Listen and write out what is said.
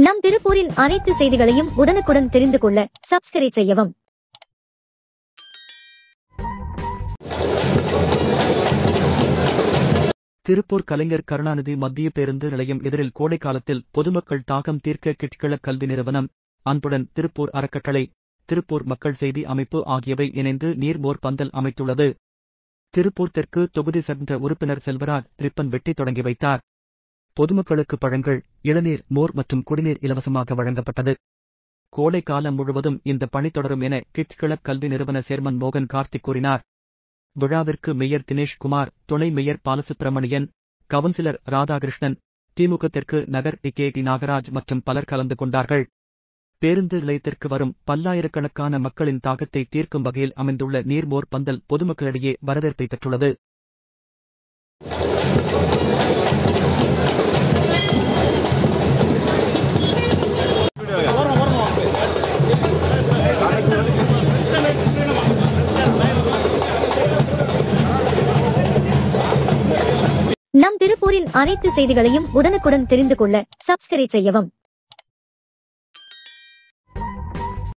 நம் திருப்பூரின் அனைத்து செய்திகளையும் உடனுக்குடன் தெரிந்து கொள்ள சப்ஸ்கிரைப் செய்யவும் திருப்பூர் கலைஞர் கருணாநிதி மத்திய பேருந்து நிலையம் எதிரில் கோடை காலத்தில் பொதுமக்கள் தாகம் தீர்க்க கிட்கிழ கல்வி நிறுவனம் அன்புடன் திருப்பூர் அறக்கட்டளை திருப்பூர் மக்கள் செய்தி அமைப்பு ஆகியவை இணைந்து நீர்மோர் பந்தல் அமைத்துள்ளது திருப்பூர் தெற்கு தொகுதி சென்ற உறுப்பினர் செல்வராஜ் ரிப்பன் வெட்டி தொடங்கி வைத்தார் பொதுமக்களுக்கு பழங்கள் இளநீர் மோர் மற்றும் குடிநீர் இலவசமாக வழங்கப்பட்டது கோடை காலம் முழுவதும் இந்த பணி தொடரும் என கிட்கிழ கல்வி நிறுவன சேர்மன் மோகன் கார்த்திக் கூறினார் விழாவிற்கு மேயர் தினேஷ் குமார் துணை மேயர் பாலசுப்பிரமணியன் கவுன்சிலர் ராதாகிருஷ்ணன் திமுக தெற்கு நகர் டி கே டி நாகராஜ் மற்றும் பலர் கலந்து கொண்டார்கள் பேருந்து நிலையத்திற்கு வரும் பல்லாயிரக்கணக்கான மக்களின் தாகத்தை தீர்க்கும் வகையில் அமைந்துள்ள நீர்மோர் பந்தல் பொதுமக்களிடையே வரவேற்பை பெற்றுள்ளது நம் திருப்பூரின் அனைத்து செய்திகளையும் உடனுக்குடன் தெரிந்து கொள்ள சப்ஸ்கிரைப் செய்யவும்